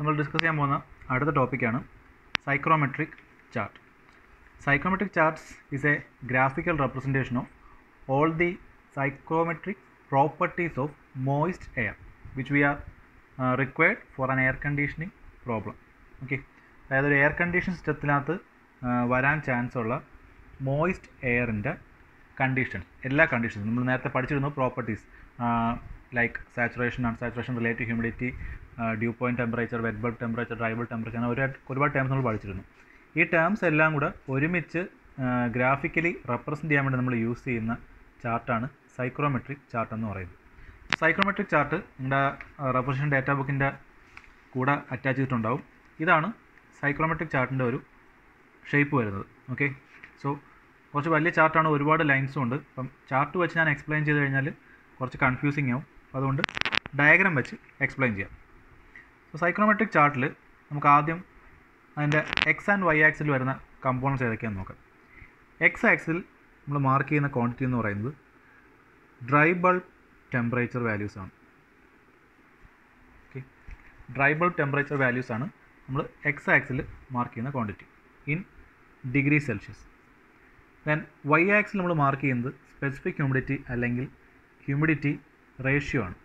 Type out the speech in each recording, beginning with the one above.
നമ്മൾ ഡിസ്കസ് ചെയ്യാൻ പോകുന്ന അടുത്ത ടോപ്പിക്കാണ് psychrometric chart psychrometric charts is a graphical representation of all the psychrometric properties of moist air which we are required for an air conditioning problem okay അതായത് ഒരു air condition സിസ്റ്റത്തിനകത്ത് വരാൻ chance ഉള്ള moist എയറിൻ്റെ conditions എല്ലാ കണ്ടീഷൻസും നമ്മൾ നേരത്തെ പഠിച്ചിരുന്നു properties like saturation unsaturation relative humidity dew point temperature wet bulb temperature dry bulb temperature അങ്ങനെ ഒരുപാട് ഒരുപാട് ടേംസ് നമ്മൾ പഠിച്ചിരുന്നു ഈ ടേംസ് എല്ലാം കൂടെ ഒരുമിച്ച് ഗ്രാഫിക്കലി റെപ്രസെൻറ്റ് ചെയ്യാൻ വേണ്ടി നമ്മൾ യൂസ് ചെയ്യുന്ന ചാർട്ടാണ് സൈക്രോമെട്രിക് ചാർട്ട് എന്ന് പറയുന്നത് സൈക്രോമെട്രിക് ചാർട്ട് നിങ്ങളുടെ റെപ്രസെൻഷൻ ഡാറ്റാ ബുക്കിൻ്റെ കൂടെ അറ്റാച്ച് ചെയ്തിട്ടുണ്ടാവും ഇതാണ് സൈക്രോമെട്രിക് ചാർട്ടിൻ്റെ ഒരു ഷേപ്പ് വരുന്നത് ഓക്കെ സോ കുറച്ച് വലിയ ചാർട്ടാണ് ഒരുപാട് ലൈൻസും ഉണ്ട് അപ്പം ചാർട്ട് വെച്ച് ഞാൻ എക്സ്പ്ലെയിൻ ചെയ്ത് കഴിഞ്ഞാൽ കുറച്ച് കൺഫ്യൂസിങ് ആവും അതുകൊണ്ട് ഡയഗ്രാം വെച്ച് എക്സ്പ്ലെയിൻ ചെയ്യാം സോ സൈക്രോമെട്രിക് ചാർട്ടിൽ നമുക്ക് ആദ്യം അതിൻ്റെ എക്സ് ആൻഡ് വൈ ആക്സിൽ വരുന്ന കമ്പോണൻസ് ഏതൊക്കെയാണെന്ന് നോക്കാം എക്സ് ആക്സിൽ നമ്മൾ മാർക്ക് ചെയ്യുന്ന ക്വാണ്ടിറ്റി എന്ന് പറയുന്നത് ഡ്രൈ ബൾബ് ടെമ്പറേച്ചർ വാല്യൂസ് ആണ് okay dry bulb temperature values ആണ് നമ്മൾ എക്സ് ആക്സിൽ മാർക്ക് ചെയ്യുന്ന quantity in degree Celsius then Y ആക്സിൽ നമ്മൾ മാർക്ക് ചെയ്യുന്നത് സ്പെസിഫിക് ഹ്യൂമിഡിറ്റി അല്ലെങ്കിൽ ഹ്യൂമിഡിറ്റി റേഷ്യോ ആണ്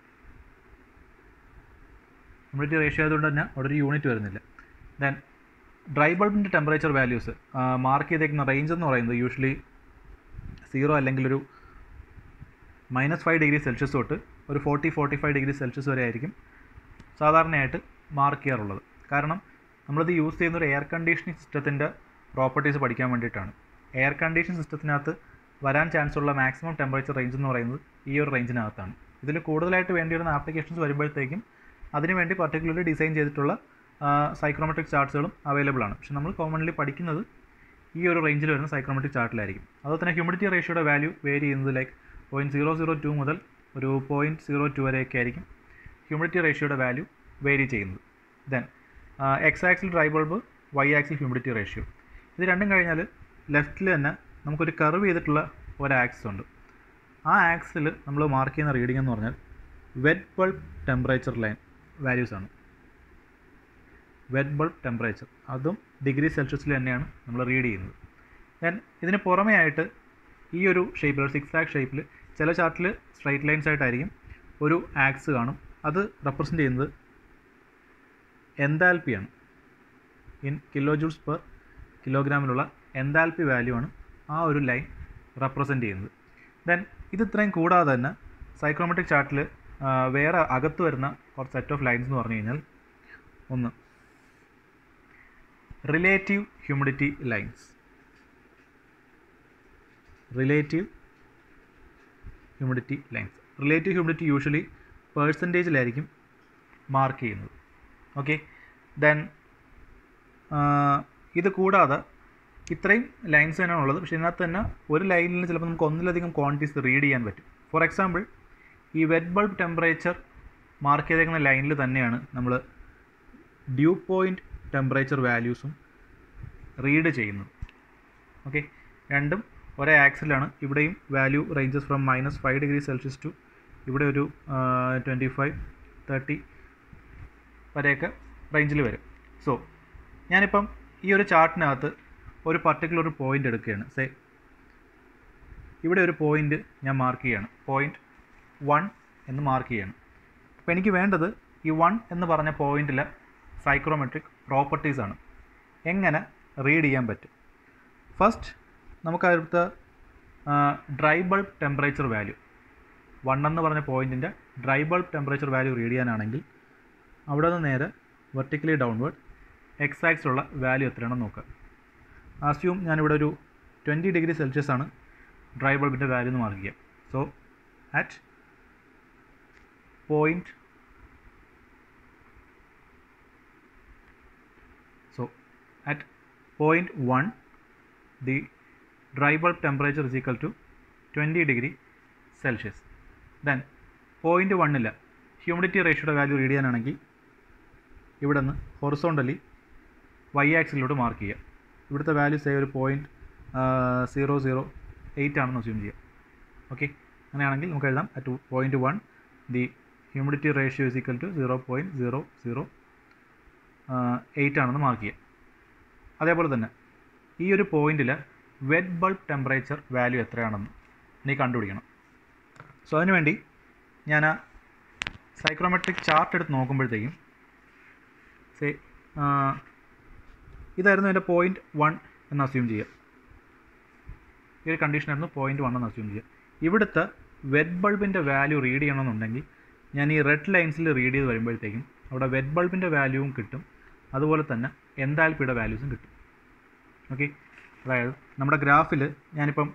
ഹ്യൂമിഡിറ്റി റേഷ്യോ ആയതുകൊണ്ട് തന്നെ അവിടെ ഒരു യൂണിറ്റ് വരുന്നില്ല ദെൻ ഡ്രൈ ബൾബിൻ്റെ ടെമ്പറേച്ചർ വാല്യൂസ് മാർക്ക് ചെയ്തേക്കുന്ന റേഞ്ച് എന്ന് പറയുന്നത് യൂഷ്വലി സീറോ അല്ലെങ്കിൽ ഒരു മൈനസ് ഫൈവ് ഡിഗ്രി സെൽഷ്യസ് തൊട്ട് ഒരു forty forty five degree Celsius വരെ ആയിരിക്കും സാധാരണയായിട്ട് മാർക്ക് ചെയ്യാറുള്ളത് കാരണം നമ്മളിത് യൂസ് ചെയ്യുന്ന ഒരു എയർ കണ്ടീഷനിങ് സിസ്റ്റത്തിൻ്റെ പ്രോപ്പർട്ടീസ് പഠിക്കാൻ വേണ്ടിയിട്ടാണ് എയർ കണ്ടീഷൻ സിസ്റ്റത്തിനകത്ത് വരാൻ ചാൻസ് ഉള്ള മാക്സിമം ടെമ്പറേച്ചർ റേഞ്ച് എന്ന് പറയുന്നത് ഈ ഒരു റേഞ്ചിനകത്താണ് ഇതിൽ കൂടുതലായിട്ട് വേണ്ടി വരുന്ന ആപ്ലിക്കേഷൻസ് വരുമ്പോഴത്തേക്കും അതിനുവേണ്ടി പർട്ടിക്കുലർലി ഡിസൈൻ ചെയ്തിട്ടുള്ള സൈക്രോമെട്രിക് ചാർട്ട്സുകളും അവൈലബിൾ ആണ് പക്ഷെ നമ്മൾ കോമൺലി പഠിക്കുന്നത് ഈ ഒരു റേഞ്ചിൽ വരുന്ന സൈക്രോമെട്രിക് ചാർട്ടിലായിരിക്കും അതുപോലെ തന്നെ ഹ്യൂമിഡിറ്റി റേഷ്യോയുടെ വാല്യൂ വേരി ചെയ്യുന്നത് like point zero zero two മുതൽ ഒരു പോയിൻറ്റ് സീറോ ടു വരെയൊക്കെ ആയിരിക്കും ഹ്യൂമിഡിറ്റി റേഷ്യോയുടെ വാല്യൂ വേരി ചെയ്യുന്നത് ദെൻ എക്സ് ആക്സിൽ ഡ്രൈ ബൾബ് വൈ ആക്സിൽ ഹ്യൂമിഡിറ്റി റേഷ്യോ ഇത് രണ്ടും കഴിഞ്ഞാൽ ലെഫ്റ്റിൽ തന്നെ നമുക്കൊരു കർവ് ചെയ്തിട്ടുള്ള ഒരു ആക്സിസ് ഉണ്ട് ആ ആക്സിൽ നമ്മൾ മാർക്ക് ചെയ്യുന്ന റീഡിംഗ് എന്ന് പറഞ്ഞാൽ wet bulb temperature line values ആണ് വെറ്റ് ബൾബ് ടെമ്പറേച്ചർ അതും ഡിഗ്രി സെൽഷ്യസിൽ തന്നെയാണ് നമ്മൾ റീഡ് ചെയ്യുന്നത് ദെൻ ഇതിന് പുറമേ ആയിട്ട് ഈ ഒരു ഷേപ്പിൽ ഒരു സിക്സ് ആക്ക് ഷേപ്പിൽ ചില ചാർട്ടിൽ സ്ട്രൈറ്റ് ലൈൻസ് ആയിട്ടായിരിക്കും ഒരു ആക്സ് കാണും അത് റെപ്രസെൻറ്റ് ചെയ്യുന്നത് എൻതാൽപ്പിയാണ് ഇൻ കിലോ ജൂൾസ് പെർ കിലോഗ്രാമിലുള്ള എൻതാൽപ്പി വാല്യൂ ആണ് ആ ഒരു ലൈൻ റെപ്രസെൻറ്റ് ചെയ്യുന്നത് ദെൻ ഇത് ഇത്രയും കൂടാതെ തന്നെ സൈക്രോമെട്രിക് ചാർട്ടിൽ വേറെ അകത്ത് വരുന്ന കുറച്ച് സെറ്റ് ഓഫ് ലൈൻസ് എന്ന് പറഞ്ഞു കഴിഞ്ഞാൽ ഒന്ന് relative humidity lines relative humidity lines relative humidity usually പേഴ്സൻറ്റേജിലായിരിക്കും മാർക്ക് ചെയ്യുന്നത് ഓക്കെ ദെൻ ഇത് കൂടാതെ ഇത്രയും ലൈൻസ് തന്നെയാണ് ഉള്ളത് പക്ഷേ ഇതിനകത്ത് തന്നെ ഒരു ലൈനിൽ ചിലപ്പോൾ നമുക്ക് ഒന്നിലധികം ക്വാണ്ടിറ്റീസ് റീഡ് ചെയ്യാൻ പറ്റും ഫോർ എക്സാമ്പിൾ ഈ വെറ്റ് ബൾബ് ടെമ്പറേച്ചർ മാർക്ക് ചെയ്തേക്കുന്ന ലൈനിൽ തന്നെയാണ് നമ്മൾ ഡ്യൂ പോയിൻറ്റ് ടെമ്പറേച്ചർ വാല്യൂസും റീഡ് ചെയ്യുന്നത് ഓക്കെ രണ്ടും ഒരേ ആക്സിലാണ് ഇവിടെയും value ranges from minus five degree Celsius to ഇവിടെ ഒരു ട്വൻറ്റി ഫൈവ് തേർട്ടി വരെയൊക്കെ റേഞ്ചിൽ വരും സോ ഞാനിപ്പം ഈ ഒരു ചാർട്ടിനകത്ത് ഒരു പർട്ടിക്കുലർ പോയിൻ്റ് എടുക്കുകയാണ് സേ ഇവിടെ ഒരു പോയിൻ്റ് ഞാൻ മാർക്ക് ചെയ്യാണ് പോയിൻ്റ് വൺ എന്ന് മാർക്ക് ചെയ്യാണ് അപ്പോൾ എനിക്ക് വേണ്ടത് ഈ വൺ എന്ന് പറഞ്ഞ പോയിൻറ്റിലെ സൈക്രോമെട്രിക് പ്രോപ്പർട്ടീസ് ആണ് എങ്ങനെ റീഡ് ചെയ്യാൻ പറ്റും ഫസ്റ്റ് നമുക്ക് അടുത്ത dry bulb temperature value one എന്ന് പറഞ്ഞ പോയിൻറ്റിൻ്റെ dry bulb temperature value read ചെയ്യാനാണെങ്കിൽ അവിടെ നിന്ന് നേരെ വെർട്ടിക്കലി ഡൗൺവേർഡ് എക്സ് ആക്സിലുള്ള വാല്യൂ എത്രയാണെന്ന് നോക്കുക ആസ്യൂം ഞാനിവിടെ ഒരു ട്വൻറ്റി ഡിഗ്രി സെൽഷ്യസ് ആണ് ഡ്രൈ ബൾബിൻ്റെ വാല്യൂ എന്ന് മാർക്ക് ചെയ്യാം so at point so at point 1 the dry bulb temperature is equal to 20 degree celsius then point 1 ഇല്ല ഹ്യൂമിഡിറ്റി റേഷ്യോയുടെ വാല്യൂ റീഡ് ചെയ്യാനാണെങ്കിൽ ഇവിടെ നിന്ന് ഹൊറിസോണ്ടലി വൈ ആക്സിലോട്ട് മാർക്ക് ചെയ്യുക ഇവിടുത്തെ വാല്യൂ സേ ഒരു പോയിൻറ്റ് സീറോ സീറോ എയ്റ്റ് ആണെന്ന് അസ്യൂം ചെയ്യാം ഓക്കെ അങ്ങനെയാണെങ്കിൽ നമുക്ക് എഴുതാം at point one the humidity ratio is equal to zero point zero zero eight ആണെന്ന് മാർക്ക് ചെയ്യുക അതേപോലെ തന്നെ ഈ ഒരു പോയിന്റിൽ വെറ്റ് ബൾബ് ടെമ്പറേച്ചർ വാല്യൂ എത്രയാണെന്ന് നീ കണ്ടുപിടിക്കണം സോ അതിനുവേണ്ടി ഞാൻ ആ സൈക്രോമെട്രിക് ചാർട്ട് എടുത്ത് നോക്കുമ്പോഴത്തേക്കും സേ ഇതായിരുന്നു എൻ്റെ പോയിൻറ്റ് വൺ എന്ന് അസ്യൂം ചെയ്യുക ഈ ഒരു കണ്ടീഷനായിരുന്നു പോയിൻറ്റ് വൺ എന്ന് അസ്യൂം ചെയ്യുക ഇവിടുത്തെ വെറ്റ് ബൾബിൻ്റെ വാല്യൂ റീഡ് ചെയ്യണമെന്നുണ്ടെങ്കിൽ ഞാൻ ഈ റെഡ് ലൈൻസിൽ റീഡ് ചെയ്ത് വരുമ്പോഴത്തേക്കും അവിടെ വെറ്റ് ബൾബിൻ്റെ വാല്യൂവും കിട്ടും അതുപോലെ തന്നെ എൻതാൽപ്പിയുടെ വാല്യൂസും കിട്ടും ഓക്കെ അതായത് നമ്മുടെ ഗ്രാഫിൽ ഞാനിപ്പം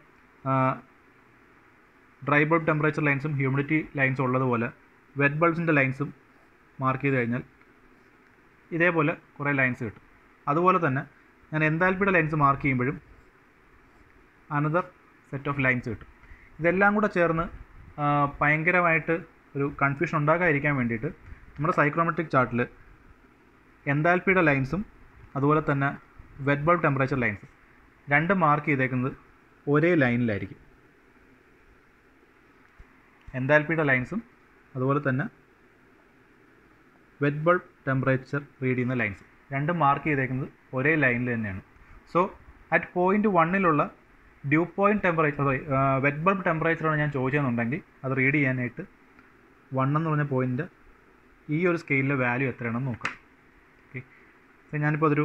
ഡ്രൈ ബൾബ് ടെമ്പറേച്ചർ ലൈൻസും ഹ്യൂമിഡിറ്റി ലൈൻസും ഉള്ളതുപോലെ വെറ്റ് ബൾബ്സിൻ്റെ ലൈൻസും മാർക്ക് ചെയ്ത് കഴിഞ്ഞാൽ ഇതേപോലെ കുറേ ലൈൻസ് കിട്ടും അതുപോലെ തന്നെ ഞാൻ എൻതാൽപ്പിയുടെ ലൈൻസ് മാർക്ക് ചെയ്യുമ്പോഴും അനദർ സെറ്റ് ഓഫ് ലൈൻസ് കിട്ടും ഇതെല്ലാം കൂടെ ചേർന്ന് ആ, ഭയങ്കരമായിട്ട് ഒരു കൺഫ്യൂഷൻ ഉണ്ടാകാതിരിക്കാൻ വേണ്ടിയിട്ട് നമ്മുടെ സൈക്രോമെട്രിക് ചാർട്ടിൽ എൻതാൽപ്പിയുടെ ലൈൻസും അതുപോലെ തന്നെ വെറ്റ് ബൾബ് ടെമ്പറേച്ചർ ലൈൻസും രണ്ടും മാർക്ക് ചെയ്തേക്കുന്നത് ഒരേ ലൈനിലായിരിക്കും എൻതാൽപ്പിയുടെ ലൈൻസും അതുപോലെ തന്നെ വെറ്റ് ബൾബ് ടെമ്പറേച്ചർ റീഡ് ചെയ്യുന്ന ലൈൻസ് രണ്ടും മാർക്ക് ചെയ്തേക്കുന്നത് ഒരേ ലൈനിൽ തന്നെയാണ് സോ അറ്റ് പോയിന്റ് വണ്ണിലുള്ള dew point temperature sorry wet bulb ടെമ്പറേച്ചറാണ് ഞാൻ ചോദിച്ചതെന്നുണ്ടെങ്കിൽ അത് റീഡ് ചെയ്യാനായിട്ട് വൺ എന്ന് പറഞ്ഞ പോയിന്റ് ഈ ഒരു സ്കെയിലിലെ വാല്യൂ എത്രയാണെന്ന് നോക്കാം ഓക്കെ സോ ഞാനിപ്പോൾ അതൊരു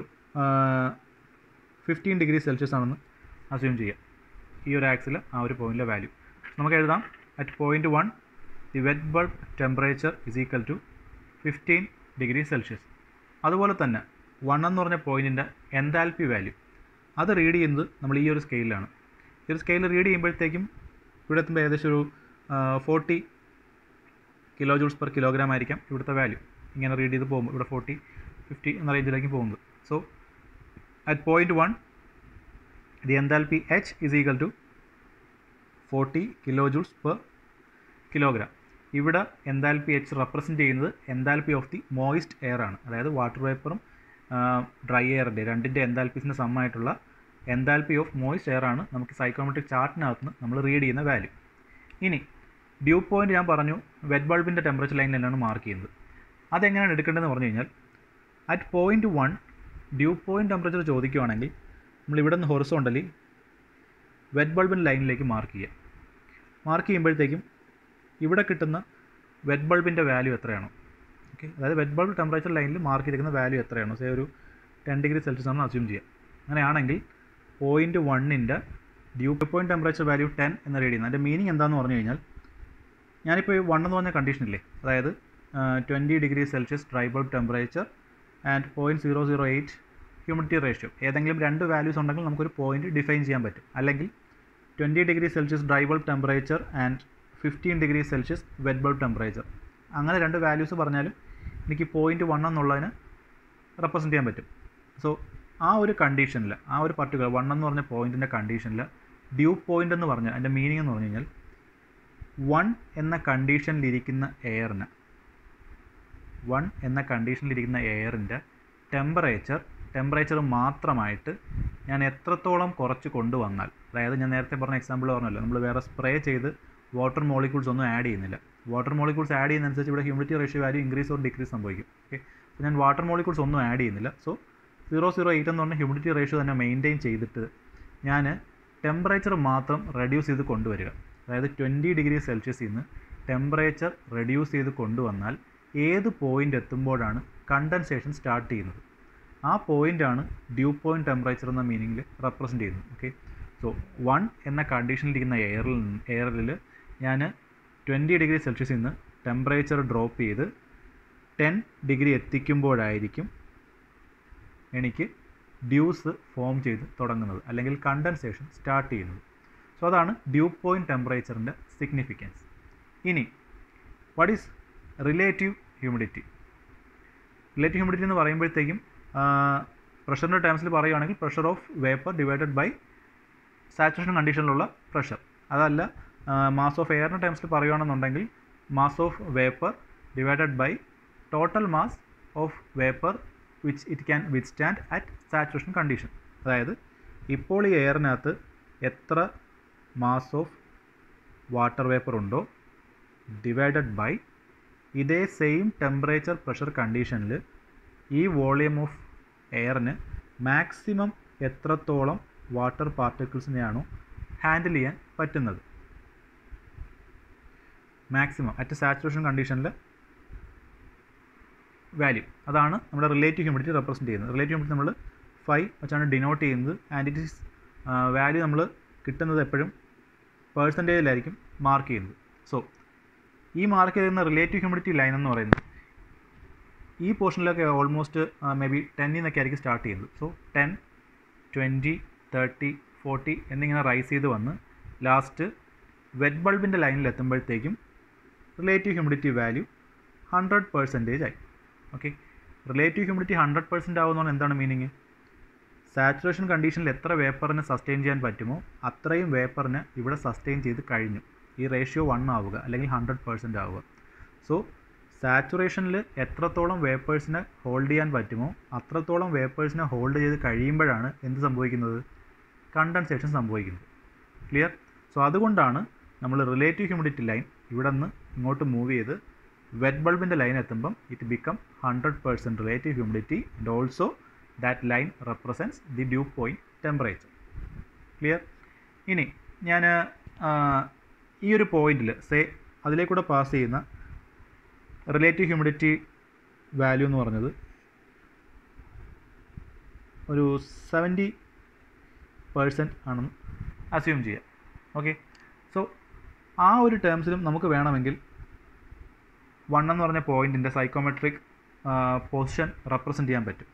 ഫിഫ്റ്റീൻ ഡിഗ്രി സെൽഷ്യസ് ആണെന്ന് അസ്യൂം ചെയ്യാം ഈ ഒരു ആക്സിൽ ആ ഒരു പോയിന്റിലെ വാല്യൂ നമുക്ക് എഴുതാം at point one the wet bulb temperature is equal to fifteen degree Celsius അതുപോലെ തന്നെ വൺ എന്ന് പറഞ്ഞ പോയിൻറ്റിൻ്റെ എൻതാൽപ്പി വാല്യൂ അത് റീഡ് ചെയ്യുന്നത് നമ്മൾ ഈ ഒരു സ്കെയിലാണ് ഈ ഒരു സ്കെയിൽ റീഡ് ചെയ്യുമ്പോഴത്തേക്കും ഇവിടെ എത്തുമ്പോൾ ഏകദേശം ഒരു forty kilo joules per kilogram ആയിരിക്കാം ഇവിടുത്തെ വാല്യൂ ഇങ്ങനെ റീഡ് ചെയ്ത് പോകുമ്പോൾ ഇവിടെ ഫോർട്ടി ഫിഫ്റ്റി എന്ന റേഞ്ചിലേക്ക് പോകുന്നത് so at point one the enthalpy H is equal to forty kilo joules per kilogram ഇവിടെ എൻതാൽപ്പി എച്ച് റെപ്രസെൻറ്റ് ചെയ്യുന്നത് enthalpy of the moist air ആണ് അതായത് വാട്ടർ വേപ്പറും ഡ്രൈ എയറിൻ്റെ രണ്ടിൻ്റെ എൻതാൽപ്പീസിൻ്റെ സമ്മായിട്ടുള്ള എൻതാൽപ്പി ഓഫ് മോയിസ്റ്റ് എയർ ആണ് നമുക്ക് സൈക്കോമെട്രിക് ചാർട്ടിനകത്ത് നിന്ന് നമ്മൾ റീഡ് ചെയ്യുന്ന വാല്യൂ ഇനി ഡ്യൂ പോയിന്റ് ഞാൻ പറഞ്ഞു വെറ്റ് ബൾബിൻ്റെ ടെമ്പറേച്ചർ ലൈനിൽ തന്നെയാണ് മാർക്ക് ചെയ്യുന്നത് അതെങ്ങനെയാണ് എടുക്കേണ്ടതെന്ന് പറഞ്ഞു കഴിഞ്ഞാൽ at point one dew point temperature ചോദിക്കുവാണെങ്കിൽ നമ്മൾ ഇവിടെ നിന്ന് ഹൊറിസോണ്ടലി വെറ്റ് ബൾബിൻ്റെ ലൈനിലേക്ക് മാർക്ക് ചെയ്യുക മാർക്ക് ചെയ്യുമ്പോഴത്തേക്കും ഇവിടെ കിട്ടുന്ന വെറ്റ് ബൾബിൻ്റെ വാല്യൂ എത്രയാണോ ഓക്കെ അതായത് വെറ്റ് ബൾബ് ടെമ്പറേച്ചർ ലൈനിൽ മാർക്ക് ചെയ്തിരിക്കുന്ന വാല്യൂ എത്രയാണോ സേ ഒരു ടെൻ ഡിഗ്രി സെൽഷ്യസ് ആണ് അസ്യൂം ചെയ്യുക അങ്ങനെയാണെങ്കിൽ പോയിൻറ്റ് വണ്ണിൻ്റെ dew point temperature value ten എന്ന് റീഡ് ചെയ്യുന്നത് അതിൻ്റെ മീനിങ് എന്താണെന്ന് പറഞ്ഞു കഴിഞ്ഞാൽ ഞാനിപ്പോൾ ഈ വൺ എന്ന് പറഞ്ഞ കണ്ടീഷനില്ലേ അതായത് twenty degree Celsius dry bulb temperature and point zero zero eight humidity ratio ഏതെങ്കിലും രണ്ട് വാല്യൂസ് ഉണ്ടെങ്കിൽ നമുക്കൊരു പോയിന്റ് ഡിഫൈൻ ചെയ്യാൻ പറ്റും അല്ലെങ്കിൽ twenty degree Celsius dry bulb temperature and fifteen degree Celsius wet bulb temperature അങ്ങനെ രണ്ട് വാല്യൂസ് പറഞ്ഞാലും എനിക്ക് പോയിന്റ് വൺ എന്നുള്ളതിന് റെപ്രസെൻറ്റ് ചെയ്യാൻ പറ്റും സോ ആ ഒരു കണ്ടീഷനിൽ ആ ഒരു പർട്ടിക്കുലർ വൺ എന്ന് പറഞ്ഞ പോയിന്റിൻ്റെ കണ്ടീഷനിൽ ഡ്യൂ പോയിന്റ് എന്ന് പറഞ്ഞാൽ അതിൻ്റെ മീനിങ് എന്ന് പറഞ്ഞു കഴിഞ്ഞാൽ വൺ എന്ന കണ്ടീഷനിലിരിക്കുന്ന എയറിന് വൺ എന്ന കണ്ടീഷനിലിരിക്കുന്ന എയറിൻ്റെ ടെമ്പറേച്ചർ ടെമ്പറേച്ചർ മാത്രമായിട്ട് ഞാൻ എത്രത്തോളം കുറച്ച് കൊണ്ടുവന്നാൽ അതായത് ഞാൻ നേരത്തെ പറഞ്ഞ എക്സാമ്പിൾ പറഞ്ഞല്ലോ നമ്മൾ വേറെ സ്പ്രേ ചെയ്ത് വാട്ടർ മോളിക്യൂൾസ് ഒന്നും ആഡ് ചെയ്യുന്നില്ല വാട്ടർ മോളിക്യൂൾസ് ആഡ് ചെയ്യുന്നതനുസരിച്ച് ഇവിടെ humidity ratio value increase or decrease സംഭവിക്കും ഓക്കെ അപ്പോൾ ഞാൻ വാട്ടർ മോളിക്യൂൾസ് ഒന്നും ആഡ് ചെയ്യുന്നില്ല സോ സീറോ സീറോ എയ്റ്റ് എന്ന് പറഞ്ഞ ഹ്യൂമിഡിറ്റി റേഷ്യോ തന്നെ മെയിൻറ്റെയിൻ ചെയ്തിട്ട് ഞാൻ ടെമ്പറേച്ചർ മാത്രം റെഡ്യൂസ് ചെയ്ത് കൊണ്ടുവരിക അതായത് ട്വൻറ്റി ഡിഗ്രി സെൽഷ്യസിൽ നിന്ന് ടെമ്പറേച്ചർ റെഡ്യൂസ് ചെയ്ത് കൊണ്ടുവന്നാൽ ഏത് പോയിൻ്റ് എത്തുമ്പോഴാണ് കണ്ടൻസേഷൻ സ്റ്റാർട്ട് ചെയ്യുന്നത് ആ പോയിൻ്റാണ് ഡ്യൂ പോയിൻറ്റ് ടെമ്പറേച്ചർ എന്ന മീനിങ്ങിൽ റെപ്രസെൻറ്റ് ചെയ്യുന്നത് ഓക്കെ സോ വൺ എന്ന കണ്ടീഷനിലിരിക്കുന്ന എയറിൽ എയറിൽ ഞാൻ ട്വൻറ്റി ഡിഗ്രി സെൽഷ്യസിൽ നിന്ന് ടെമ്പറേച്ചർ ഡ്രോപ്പ് ചെയ്ത് ടെൻ ഡിഗ്രി എത്തിക്കുമ്പോഴായിരിക്കും എനിക്ക് ഡ്യൂസ് ഫോം ചെയ്ത് തുടങ്ങുന്നത് അല്ലെങ്കിൽ കണ്ടൻസേഷൻ സ്റ്റാർട്ട് ചെയ്യുന്നത് സോ അതാണ് ഡ്യൂ പോയിൻറ്റ് ടെമ്പറേച്ചറിൻ്റെ സിഗ്നിഫിക്കൻസ് ഇനി what is relative humidity relative humidity എന്ന് പറയുമ്പോഴത്തേക്കും പ്രഷറിൻ്റെ ടേംസിൽ പറയുകയാണെങ്കിൽ pressure of vapour divided by saturation കണ്ടീഷനിലുള്ള പ്രഷർ അതല്ല മാസ് ഓഫ് എയറിൻ്റെ ടേംസിൽ പറയുകയാണെന്നുണ്ടെങ്കിൽ mass of vapour divided by total mass of vapour which it can withstand at saturation condition അതായത് ഇപ്പോൾ ഈ എയറിനകത്ത് എത്ര മാസ് ഓഫ് വാട്ടർ വേപ്പർ ഉണ്ടോ ഡിവൈഡഡ് ബൈ ഇതേ സെയിം ടെമ്പറേച്ചർ പ്രഷർ കണ്ടീഷനിൽ ഈ വോളിയം ഓഫ് എയറിന് മാക്സിമം എത്രത്തോളം വാട്ടർ പാർട്ടിക്കിൾസിനെയാണോ ഹാൻഡിൽ ചെയ്യാൻ പറ്റുന്നത് മാക്സിമം അറ്റ് സാച്ചുറേഷൻ കണ്ടീഷനിൽ വാല്യൂ അതാണ് നമ്മുടെ റിലേറ്റീവ് ഹ്യൂമിഡിറ്റി റെപ്രസെൻറ്റ് ചെയ്യുന്നത് റിലേറ്റീവ് ഹ്യൂമിഡിറ്റി നമ്മൾ ഫൈവ് വെച്ചാണ് ഡിനോട്ട് ചെയ്യുന്നത് ആൻഡ് ഇറ്റ് ഈസ് വാല്യൂ നമ്മൾ കിട്ടുന്നത് എപ്പോഴും പേഴ്സൻറ്റേജിലായിരിക്കും മാർക്ക് ചെയ്യുന്നത് സോ ഈ മാർക്ക് ചെയ്യുന്ന റിലേറ്റീവ് ഹ്യൂമിഡിറ്റി ലൈൻ എന്ന് പറയുന്നത് ഈ പോർഷനിലൊക്കെ ഓൾമോസ്റ്റ് മേ ബി ടെന്നിൽ നിന്നൊക്കെ ആയിരിക്കും സ്റ്റാർട്ട് ചെയ്യുന്നത് so ten twenty thirty forty എന്നിങ്ങനെ റൈസ് ചെയ്ത് വന്ന് ലാസ്റ്റ് വെറ്റ് ബൾബിൻ്റെ ലൈനിൽ എത്തുമ്പോഴത്തേക്കും relative humidity value hundred percentage ആയി okay relative humidity hundred percent ആവുന്നതാണ് എന്താണ് മീനിങ് സാച്ചുറേഷൻ കണ്ടീഷനിൽ എത്ര വേപ്പറിന് സസ്റ്റെയിൻ ചെയ്യാൻ പറ്റുമോ അത്രയും വേപ്പറിന് ഇവിടെ സസ്റ്റെയിൻ ചെയ്ത് കഴിഞ്ഞു ഈ റേഷ്യോ വൺ ആവുക അല്ലെങ്കിൽ ഹൺഡ്രഡ് പെർസെൻറ്റ് ആവുക സോ സാച്ചുറേഷനിൽ എത്രത്തോളം വേപ്പേഴ്സിനെ ഹോൾഡ് ചെയ്യാൻ പറ്റുമോ അത്രത്തോളം വേപ്പേഴ്സിനെ ഹോൾഡ് ചെയ്ത് കഴിയുമ്പോഴാണ് എന്ത് സംഭവിക്കുന്നത് കണ്ടൻസേഷൻ സംഭവിക്കുന്നത് ക്ലിയർ സോ അതുകൊണ്ടാണ് നമ്മൾ റിലേറ്റീവ് ഹ്യൂമിഡിറ്റി ലൈൻ ഇവിടെ നിന്ന് ഇങ്ങോട്ട് മൂവ് ചെയ്ത് വെറ്റ് ബൾബിൻ്റെ ലൈൻ എത്തുമ്പം it become hundred percent relative humidity and also that line represents the dew point temperature clear ഇനി ഞാൻ ഈ ഒരു പോയിന്റിൽ സേ അതിലേക്കൂടെ പാസ് ചെയ്യുന്ന റിലേറ്റീവ് ഹ്യൂമിഡിറ്റി വാല്യൂ എന്ന് പറഞ്ഞത് ഒരു സെവൻറ്റി പേഴ്സൻറ്റ് ആണെന്ന് അസ്യൂം ചെയ്യാം ഓക്കെ സോ ആ ഒരു ടേംസിലും നമുക്ക് വേണമെങ്കിൽ വൺ എന്ന് പറഞ്ഞ പോയിൻറ്റിൻ്റെ സൈക്കോമെട്രിക് പൊസിഷൻ റെപ്രസെൻറ്റ് ചെയ്യാൻ പറ്റും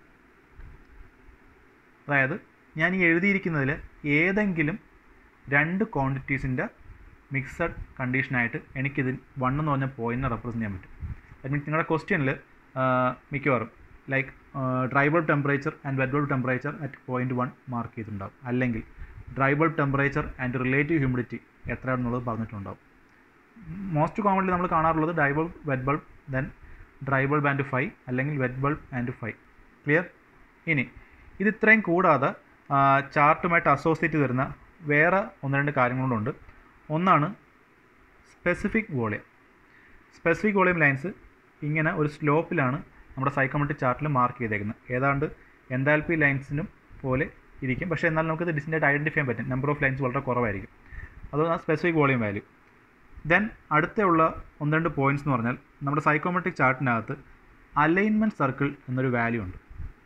അതായത് ഞാൻ ഈ എഴുതിയിരിക്കുന്നതിൽ ഏതെങ്കിലും രണ്ട് ക്വാണ്ടിറ്റീസിൻ്റെ മിക്സഡ് കണ്ടീഷനായിട്ട് എനിക്കിതിൽ വൺ എന്ന് പറഞ്ഞ പോയിന്റിനെ റെപ്രസെൻറ്റ് ചെയ്യാൻ പറ്റും ദാറ്റ് മീൻസ് നിങ്ങളുടെ ക്വസ്റ്റ്യനിൽ മിക്കവാറും like dry bulb temperature and wet bulb temperature at point one mark ചെയ്തിട്ടുണ്ടാവും അല്ലെങ്കിൽ dry bulb temperature and relative humidity എത്രയാണെന്നുള്ളത് പറഞ്ഞിട്ടുണ്ടാവും മോസ്റ്റ് കോമൺലി നമ്മൾ കാണാറുള്ളത് dry bulb wet bulb then dry bulb and phi അല്ലെങ്കിൽ wet bulb and phi clear ഇനി ഇത് ഇത്രയും കൂടാതെ ചാർട്ടുമായിട്ട് അസോസിയേറ്റ് വരുന്ന വേറെ ഒന്ന് രണ്ട് കാര്യങ്ങളുണ്ട് ഒന്നാണ് specific volume specific volume lines ഇങ്ങനെ ഒരു സ്ലോപ്പിലാണ് നമ്മുടെ സൈക്കോമെട്രിക് ചാർട്ടിൽ മാർക്ക് ചെയ്തേക്കുന്നത് ഏതാണ്ട് എൻതാൽപി ലൈൻസിനും പോലെ ഇരിക്കും പക്ഷേ എന്നാൽ നമുക്കിത് ഡിസ്റ്റൻ്റായിട്ട് ഐഡൻറ്റിഫൈ ചെയ്യാൻ പറ്റും നമ്പർ ഓഫ് ലൈൻസ് വളരെ കുറവായിരിക്കും അതാണ് സ്പെസിഫിക് വോളിയം വാല്യൂ ദെൻ അടുത്തുള്ള ഒന്ന് രണ്ട് പോയിൻറ്റ്സ് എന്ന് പറഞ്ഞാൽ നമ്മുടെ സൈക്കോമെട്രിക് ചാർട്ടിനകത്ത് അലൈൻമെൻറ്റ് സർക്കിൾ എന്നൊരു വാല്യൂ ഉണ്ട്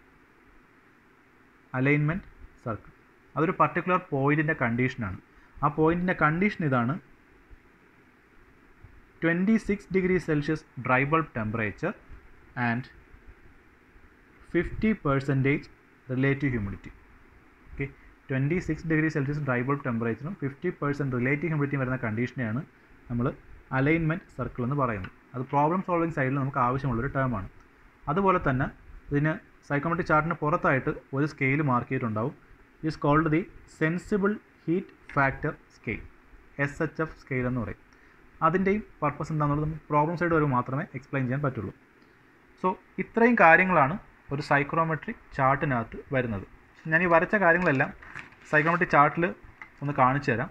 അലൈൻമെൻറ്റ് സർക്കിൾ അതൊരു പർട്ടിക്കുലർ പോയിൻറ്റിൻ്റെ കണ്ടീഷനാണ് ആ പോയിൻറ്റിൻ്റെ കണ്ടീഷൻ ഇതാണ് twenty six degree Celsius dry bulb temperature and fifty percentage relative humidity okay twenty six degree Celsius dry bulb ടെമ്പറേച്ചറും ഫിഫ്റ്റി പെർസെൻറ്റ് റിലേറ്റീവ് ഹ്യൂമിഡിറ്റി വരുന്ന കണ്ടീഷനെയാണ് നമ്മൾ അലൈൻമെൻറ്റ് സർക്കിൾ എന്ന് പറയുന്നത് അത് പ്രോബ്ലം സോൾവിങ് സൈഡിൽ നമുക്ക് ആവശ്യമുള്ളൊരു ടേമാണ് അതുപോലെ തന്നെ ഇതിന് സൈക്കോമെട്രിക് ചാർട്ടിന് പുറത്തായിട്ട് ഒരു സ്കെയിൽ മാർക്ക് ചെയ്തിട്ടുണ്ടാവും is called the sensible heat factor scale S H F scale എന്ന് പറയും അതിൻ്റെയും പർപ്പസ് എന്താണെന്നുള്ളത് നമുക്ക് പ്രോബ്ലം സൈഡ് വരെ മാത്രമേ എക്സ്പ്ലെയിൻ ചെയ്യാൻ പറ്റുള്ളൂ സോ ഇത്രയും കാര്യങ്ങളാണ് ഒരു സൈക്രോമെട്രിക് ചാർട്ടിനകത്ത് വരുന്നത് ഞാൻ ഈ വരച്ച കാര്യങ്ങളെല്ലാം സൈക്രോമെട്രിക് ചാർട്ടിൽ ഒന്ന് കാണിച്ചു തരാം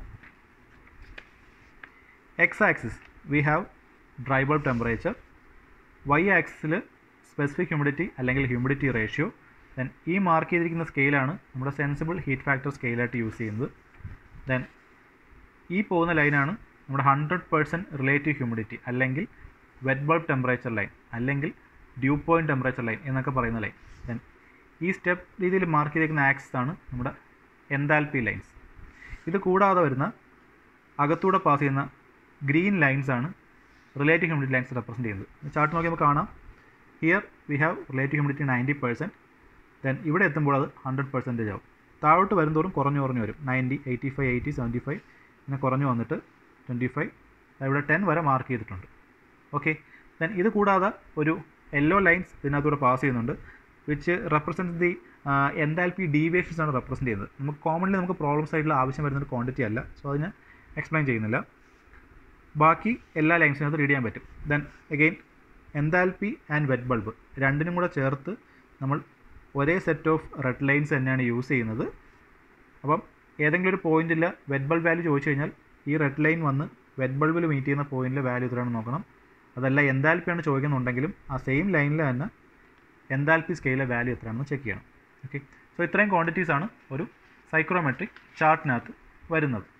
X axis we have dry bulb temperature Y ആക്സിസിൽ സ്പെസിഫിക് ഹ്യൂമിഡിറ്റി അല്ലെങ്കിൽ ഹ്യൂമിഡിറ്റി റേഷ്യോ ദെൻ ഈ മാർക്ക് ചെയ്തിരിക്കുന്ന സ്കെയിലാണ് നമ്മുടെ സെൻസിബിൾ ഹീറ്റ് ഫാക്ടർ സ്കെയിലായിട്ട് യൂസ് ചെയ്യുന്നത് ദെൻ ഈ പോകുന്ന ലൈനാണ് നമ്മുടെ ഹൺഡ്രഡ് പേഴ്സൻറ്റ് റിലേറ്റീവ് ഹ്യൂമിഡിറ്റി അല്ലെങ്കിൽ വെറ്റ് ബൾബ് ടെമ്പറേച്ചർ ലൈൻ അല്ലെങ്കിൽ ഡ്യൂ പോയിൻറ്റ് ടെമ്പറേച്ചർ ലൈൻ എന്നൊക്കെ പറയുന്ന ലൈൻ ദെൻ ഈ സ്റ്റെപ്പ് രീതിയിൽ മാർക്ക് ചെയ്തിരിക്കുന്ന ആക്സിസ് ആണ് നമ്മുടെ എൻതാൽപി ലൈൻസ് ഇത് കൂടാതെ വരുന്ന അകത്തൂടെ പാസ് ചെയ്യുന്ന ഗ്രീൻ ലൈൻസ് ആണ് റിലേറ്റീവ് ഹ്യൂമിഡിറ്റി ലൈൻസ് റെപ്രസെൻറ്റ് ചെയ്യുന്നത് ചാർട്ട് നോക്കി നമുക്ക് കാണാം here we have relative humidity ninety percent then ഇവിടെ എത്തുമ്പോൾ അത് ഹൺഡ്രഡ് പെർസെൻറ്റേജ് ആവും താഴോട്ട് വരുന്തോറും കുറഞ്ഞു കുറഞ്ഞു വരും ninety eighty five eighty seventy five ഇങ്ങനെ കുറഞ്ഞു വന്നിട്ട് ട്വൻറ്റി ഫൈവ് ഇവിടെ ടെൻ വരെ മാർക്ക് ചെയ്തിട്ടുണ്ട് ഓക്കെ ദെൻ ഇത് കൂടാതെ ഒരു യെല്ലോ ലൈൻസ് ഇതിനകത്തൂടെ പാസ് ചെയ്യുന്നുണ്ട് which represent the enthalpy deviations ആണ് റെപ്രസെൻറ്റ് ചെയ്യുന്നത് നമുക്ക് കോമൺലി നമുക്ക് പ്രോബ്ലം സൈഡിൽ ആവശ്യം വരുന്ന ഒരു ക്വാണ്ടിറ്റി അല്ല സോ അതിന് എക്സ്പ്ലെയിൻ ചെയ്യുന്നില്ല ബാക്കി എല്ലാ ലൈൻസിനകത്ത് റീഡ് ചെയ്യാൻ പറ്റും then again enthalpy and wet bulb രണ്ടിനും കൂടെ ചേർത്ത് നമ്മൾ ഒരേ സെറ്റ് ഓഫ് റെഡ് ലൈൻസ് തന്നെയാണ് യൂസ് ചെയ്യുന്നത് അപ്പം ഏതെങ്കിലും ഒരു പോയിന്റിൽ വെറ്റ് ബൾബ് വാല്യൂ ചോദിച്ചു കഴിഞ്ഞാൽ ഈ റെഡ് ലൈൻ വന്ന് വെറ്റ് ബൾബിൽ മീറ്റ് ചെയ്യുന്ന പോയിന്റിലെ വാല്യൂ എത്രയാണെന്ന് നോക്കണം അതല്ല എന്താൽപ്പിയാണ് ചോദിക്കുന്നുണ്ടെങ്കിലും ആ സെയിം ലൈനിൽ തന്നെ എൻതാൽപ്പി സ്കെയിലെ വാല്യൂ എത്രയാണെന്ന് ചെക്ക് ചെയ്യണം ഓക്കെ സോ ഇത്രയും ക്വാണ്ടിറ്റീസ് ആണ് ഒരു സൈക്രോമെട്രിക് ചാർട്ടിനകത്ത് വരുന്നത്